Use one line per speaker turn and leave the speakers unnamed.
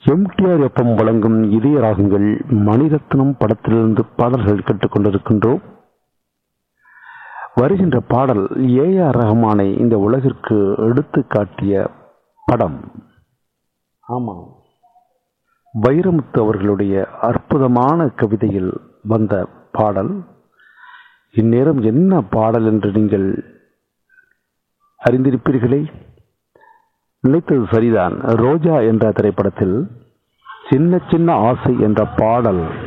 MTR எப்பம் வழங்கும் இதய ராகங்கள் மணிரத்னம் படத்திலிருந்து பாடல்கள் கேட்டுக்கொண்டிருக்கின்றோம் வருகின்ற பாடல் ஏ ஆர் ரஹ்மானை இந்த உலகிற்கு எடுத்து காட்டிய படம் ஆமாம் வைரமுத்து அவர்களுடைய அற்புதமான கவிதையில் வந்த பாடல் இந்நேரம் என்ன பாடல் என்று நீங்கள் அறிந்திருப்பீர்களே நினைத்தது சரிதான் ரோஜா என்ற திரைப்படத்தில் சின்ன சின்ன ஆசை என்ற பாடல்